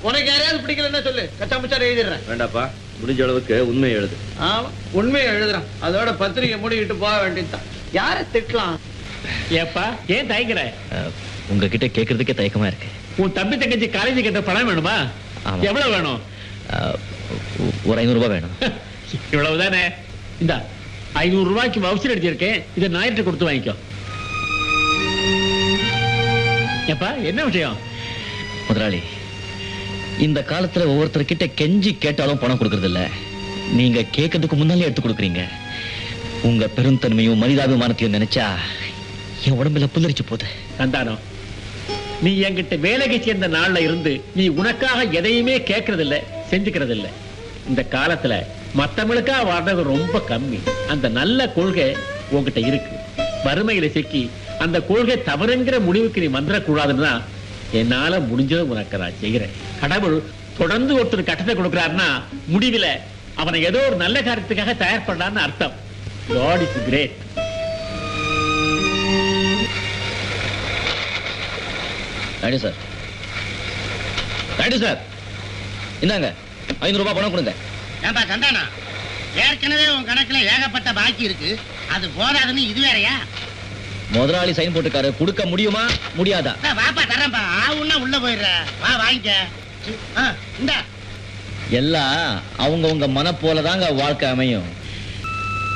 உனக்கு யாரையாவது பிடிக்கலன்னா சொல்லு கச்சா முச்சார எழுதிடுறேன் வேண்டாப்பா முடிஞ்ச அளவுக்கு உண்மை எழுது ஆமா உண்மையை எழுதுறான் அதோட பத்திரிக்கை மூடிக்கிட்டு போக வேண்டியதுதான் யாரை திட்டலாம் ஏப்பா ஏன் தயங்குற அஹ், உங்ககிட்ட கேட்கறதுக்கே தயக்கமா இருக்கு உன் தம்பி தங்கச்சி காலேஜ் கட்ட பணம் வேணுமா ஆமா. எவ்வளவு வேணும் அஹ், ஒ- ஒரு ஐநூறு ரூபாய் வேணும் இவ்வளவுதானே இந்த ஐநூறு ரூபாய்க்கு வவுச்சர் அடிச்சிருக்கேன் இதை ஞாயிற்று கொடுத்து வாங்கிக்கோ ஏப்பா என்ன விஷயம் முதலாளி இந்த காலத்துல ஒவ்வொருத்தர்கிட்ட கெஞ்சி கேட்டாலும் பணம் கொடுக்கறது இல்ல நீங்க கேட்கறதுக்கு முன்னாலே எடுத்து கொடுக்குறீங்க உங்க பெருந்தன்மையும் மனிதாபிமானத்தையும் நினைச்சா என் உடம்புல புல்லரிச்சு போகுது சந்தானம் நீ என்கிட்ட வேலைக்கு சேர்ந்த நாள்ல இருந்து நீ உனக்காக எதையுமே கேட்கறது இல்ல செஞ்சுக்கிறது இல்ல இந்த காலத்துல மத்தவங்களுக்கா வாழ்றது ரொம்ப கம்மி அந்த நல்ல கொள்கை உன்கிட்ட இருக்கு வறுமையில சிக்கி அந்த கொள்கை தவறுங்கிற முடிவுக்கு நீ வந்துடக்கூடாதுன்னா என்னால முடிஞ்சதை உனக்கு நான் செய்கிறேன் கடவுள் தொடர்ந்து ஒருத்தர் கட்டத்தை கொடுக்கிறாருன்னா முடிவில் அவனை ஏதோ ஒரு நல்ல காரியத்துக்காக தயார் பண்ணான்னு அர்த்தம் God is great Naidu sir Naidu sir இந்தாங்க ஐநூறு ரூபாய் பணம் கொடுங்க ஏன்பா சந்தானா ஏற்கனவே உன் கணக்குல ஏகப்பட்ட பாக்கி இருக்கு அது போதாதுன்னு இது வேறயா முதலாளி சைன் போட்டுக்காரு கொடுக்க முடியுமா முடியாதா அண்ணா, வாப்பா தரேன்ப்பா ஆவுன்னா உள்ள போயிடுற வா வாங்கிக்க ஆ, இந்தா எல்லாம் அவங்க உங்க மன போலதாங்க வாழ்க்கை அமையும்